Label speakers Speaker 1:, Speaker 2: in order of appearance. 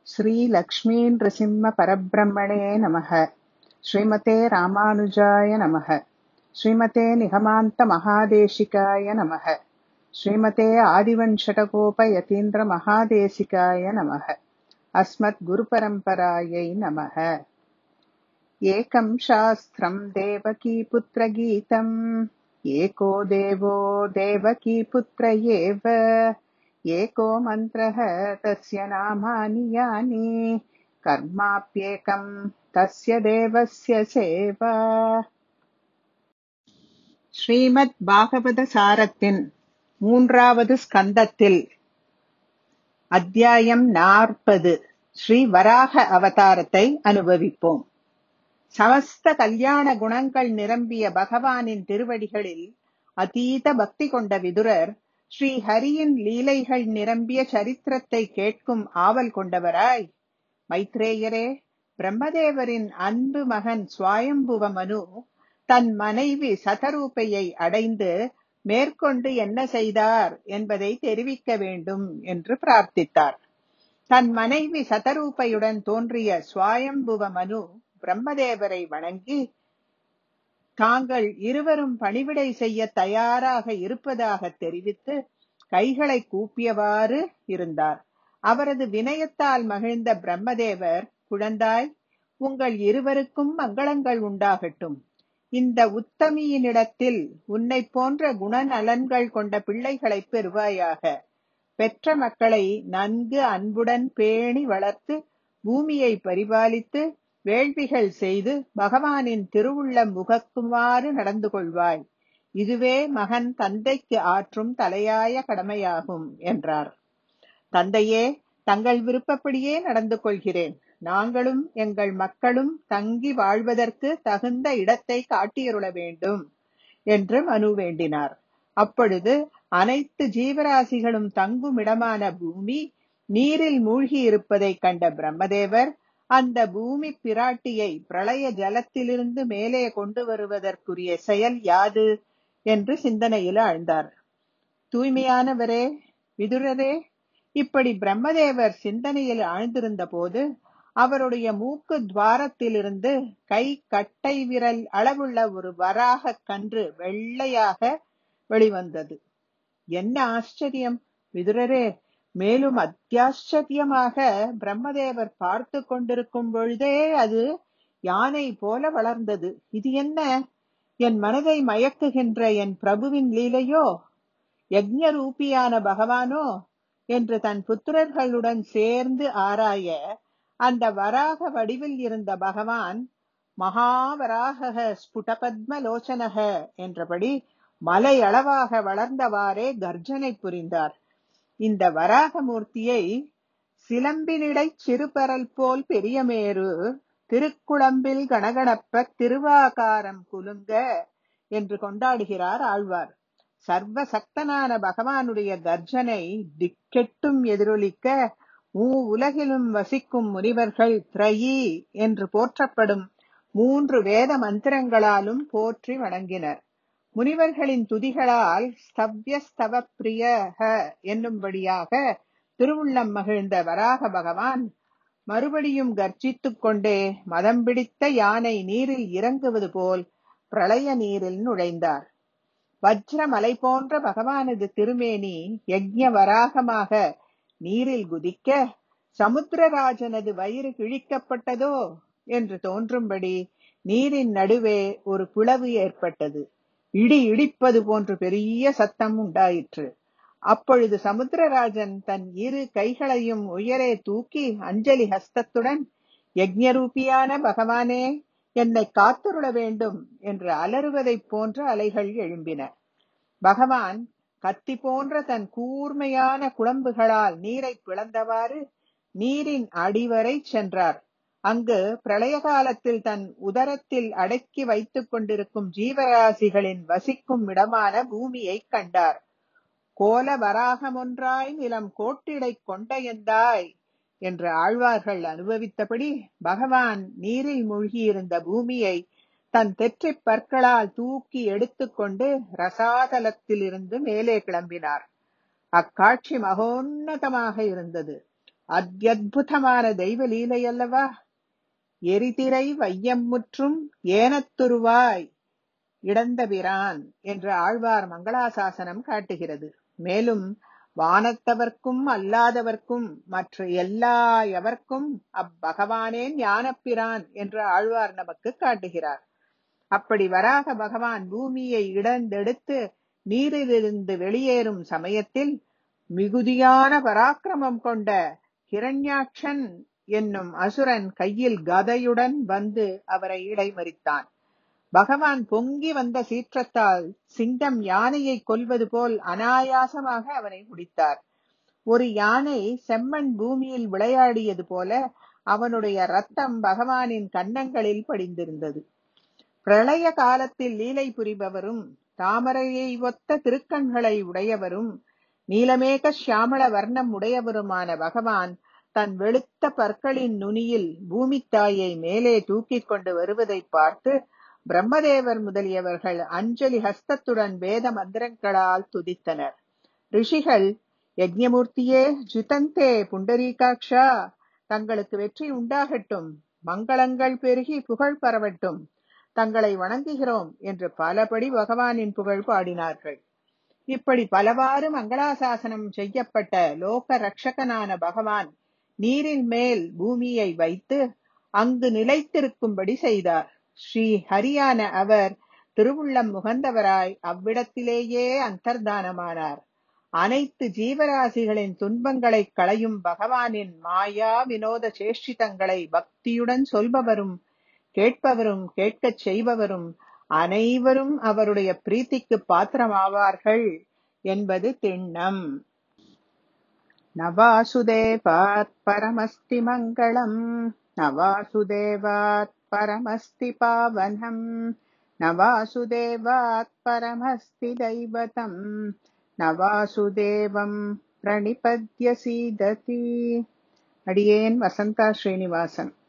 Speaker 1: श्रीलक्ष्मीनृसिंहपरब्रह्मणे नमः श्रीमते रामानुजाय नमः श्रीमते निगमान्तमहादेशिकाय नमः श्रीमते आदिवञ्शटकोपयतीन्द्रमहादेशिकाय नमः अस्मद्गुरुपरम्परायै नमः एकं शास्त्रम् देवकीपुत्रगीतम् एको देवो देवकीपुत्र एव एको मन्त्रः तस्य नामानि यानि कर्माप्येकम् तस्य தேவஸ்ய சேவா ஸ்ரீமத் பாகவத சாரத்தின் மூன்றாவது ஸ்கந்தத்தில் அத்தியாயம் நாற்பது ஸ்ரீ வராக அவதாரத்தை அனுபவிப்போம் சமஸ்த கல்யாண குணங்கள் நிரம்பிய பகவானின் திருவடிகளில் அதீத பக்தி கொண்ட விதுரர் ஸ்ரீ ஹரியின் லீலைகள் நிரம்பிய சரித்திரத்தை கேட்கும் ஆவல் கொண்டவராய் மைத்ரேயரே பிரம்மதேவரின் அன்பு மகன் சுவாயம்புவ மனு தன் மனைவி சதரூபையை அடைந்து மேற்கொண்டு என்ன செய்தார் என்பதை தெரிவிக்க வேண்டும் என்று பிரார்த்தித்தார் தன் மனைவி சதரூபையுடன் தோன்றிய சுவாயம்புவ மனு பிரம்மதேவரை வணங்கி தாங்கள் இருவரும் பணிவிடை செய்ய தயாராக இருப்பதாக தெரிவித்து கைகளை கூப்பியவாறு இருந்தார் அவரது வினயத்தால் மகிழ்ந்த பிரம்மதேவர் குழந்தாய் உங்கள் இருவருக்கும் மங்களங்கள் உண்டாகட்டும் இந்த உத்தமியினிடத்தில் உன்னை போன்ற குணநலன்கள் கொண்ட பிள்ளைகளை பெறுவாயாக பெற்ற மக்களை நன்கு அன்புடன் பேணி வளர்த்து பூமியை பரிபாலித்து வேள்விகள் செய்து பகவானின் திருவுள்ளம் முகக்குமாறு நடந்து கொள்வாய் இதுவே மகன் தந்தைக்கு ஆற்றும் தலையாய கடமையாகும் என்றார் தந்தையே தங்கள் விருப்பப்படியே நடந்து கொள்கிறேன் நாங்களும் எங்கள் மக்களும் தங்கி வாழ்வதற்கு தகுந்த இடத்தை காட்டியருள வேண்டும் என்று மனு வேண்டினார் அப்பொழுது அனைத்து ஜீவராசிகளும் தங்கும் இடமான பூமி நீரில் மூழ்கி இருப்பதை கண்ட பிரம்மதேவர் அந்த பூமி பிராட்டியை பிரளய ஜலத்திலிருந்து மேலே கொண்டு வருவதற்குரிய செயல் யாது என்று சிந்தனையில் ஆழ்ந்தார் தூய்மையானவரே விதுரரே இப்படி பிரம்மதேவர் சிந்தனையில் ஆழ்ந்திருந்த போது அவருடைய மூக்கு துவாரத்திலிருந்து கை கட்டை விரல் அளவுள்ள ஒரு வராக கன்று வெள்ளையாக வெளிவந்தது என்ன ஆச்சரியம் விதுரரே மேலும் அத்தியாச்சரியமாக பிரம்மதேவர் பார்த்து கொண்டிருக்கும் பொழுதே அது யானை போல வளர்ந்தது இது என்ன என் மனதை மயக்குகின்ற என் பிரபுவின் லீலையோ யஜ்ஞ ரூபியான பகவானோ என்று தன் புத்திரர்களுடன் சேர்ந்து ஆராய அந்த வராக வடிவில் இருந்த பகவான் மகாவராக ஸ்புடபத்ம லோச்சனக என்றபடி மலை அளவாக வளர்ந்தவாறே கர்ஜனை புரிந்தார் இந்த வராகமூர்த்தியை சிலம்பினிடை சிறுபரல் போல் பெரியமேரு திருக்குளம்பில் கணகணப்ப திருவாகாரம் குலுங்க என்று கொண்டாடுகிறார் ஆழ்வார் சர்வ சக்தனான பகவானுடைய கர்ஜனை திக்கெட்டும் எதிரொலிக்க மூ உலகிலும் வசிக்கும் முனிவர்கள் திரயி என்று போற்றப்படும் மூன்று வேத மந்திரங்களாலும் போற்றி வணங்கினர் முனிவர்களின் துதிகளால் ஸ்தவ்ய ஸ்தவ பிரியக என்னும்படியாக திருவுள்ளம் மகிழ்ந்த வராக பகவான் மறுபடியும் கர்ஜித்துக் கொண்டே மதம் பிடித்த யானை நீரில் இறங்குவது போல் பிரளய நீரில் நுழைந்தார் வஜ்ரமலை போன்ற பகவானது திருமேனி யஜ்ஞ வராகமாக நீரில் குதிக்க சமுத்திரராஜனது வயிறு கிழிக்கப்பட்டதோ என்று தோன்றும்படி நீரின் நடுவே ஒரு பிளவு ஏற்பட்டது இடி இடிப்பது போன்று பெரிய சத்தம் உண்டாயிற்று அப்பொழுது சமுத்திரராஜன் தன் இரு கைகளையும் உயரே தூக்கி அஞ்சலி ஹஸ்தத்துடன் யஜ்ஞரூபியான பகவானே என்னை காத்துருள வேண்டும் என்று அலறுவதைப் போன்ற அலைகள் எழும்பின பகவான் கத்தி போன்ற தன் கூர்மையான குழம்புகளால் நீரை பிளந்தவாறு நீரின் அடிவரை சென்றார் அங்கு பிரளய காலத்தில் தன் உதரத்தில் அடக்கி வைத்துக் கொண்டிருக்கும் ஜீவராசிகளின் வசிக்கும் இடமான பூமியை கண்டார் கோல வராகமொன்றாய் நிலம் கோட்டிடை கொண்ட எந்தாய் என்று ஆழ்வார்கள் அனுபவித்தபடி பகவான் நீரில் மூழ்கியிருந்த பூமியை தன் தெற்றிப் பற்களால் தூக்கி எடுத்துக்கொண்டு ரசாதலத்திலிருந்து மேலே கிளம்பினார் அக்காட்சி மகோன்னதமாக இருந்தது அத்யத்புதமான தெய்வ லீலை அல்லவா எரிதிரை வையம் முற்றும் ஏனத்துருவாய் இடந்தபிரான் என்று ஆழ்வார் மங்களாசாசனம் காட்டுகிறது மேலும் வானத்தவர்க்கும் அல்லாதவர்க்கும் மற்ற எல்லா எவர்க்கும் அப்பகவானே ஞானப்பிரான் என்று ஆழ்வார் நமக்கு காட்டுகிறார் அப்படி வராக பகவான் பூமியை இடந்தெடுத்து நீரிலிருந்து வெளியேறும் சமயத்தில் மிகுதியான பராக்கிரமம் கொண்ட ஹிரண்யாட்சன் என்னும் அசுரன் கையில் கதையுடன் வந்து அவரை இடைமறித்தான் பகவான் பொங்கி வந்த சீற்றத்தால் சிங்கம் யானையை கொல்வது போல் அனாயாசமாக அவனை முடித்தார் ஒரு யானை செம்மண் பூமியில் விளையாடியது போல அவனுடைய ரத்தம் பகவானின் கன்னங்களில் படிந்திருந்தது பிரளய காலத்தில் லீலை புரிபவரும் தாமரையை ஒத்த திருக்கண்களை உடையவரும் நீலமேக சியாமள வர்ணம் உடையவருமான பகவான் தன் வெளுத்த பற்களின் நுனியில் பூமித்தாயை மேலே தூக்கிக் கொண்டு வருவதை பார்த்து பிரம்மதேவர் முதலியவர்கள் அஞ்சலி ஹஸ்தத்துடன் வேத மந்திரங்களால் துதித்தனர் ரிஷிகள் யஜ்ஞமூர்த்தியே ஜிதந்தே புண்டரீகாட்சா தங்களுக்கு வெற்றி உண்டாகட்டும் மங்களங்கள் பெருகி புகழ் பரவட்டும் தங்களை வணங்குகிறோம் என்று பலபடி பகவானின் புகழ் பாடினார்கள் இப்படி பலவாறு மங்களாசாசனம் செய்யப்பட்ட லோக ரட்சகனான பகவான் நீரின் மேல் பூமியை வைத்து அங்கு நிலைத்திருக்கும்படி செய்தார் ஸ்ரீ ஹரியான அவர் திருவுள்ளம் முகந்தவராய் அவ்விடத்திலேயே அந்தர்தானமானார் அனைத்து ஜீவராசிகளின் துன்பங்களை களையும் பகவானின் மாயா வினோத சேஷ்டிதங்களை பக்தியுடன் சொல்பவரும் கேட்பவரும் கேட்கச் செய்பவரும் அனைவரும் அவருடைய பிரீத்திக்கு பாத்திரமாவார்கள் என்பது திண்ணம் நவாசுதேவாத் பரமஸ்தி மங்களம் நவாசுதேவாத் பரமஸ்தி பாவனம் நவாசுதேவாத் பரமஸ்தி தைவதம் நவாசுதேவம் பிரணிபத்ய சீததி அடியேன் வசந்தா ஸ்ரீனிவாசன்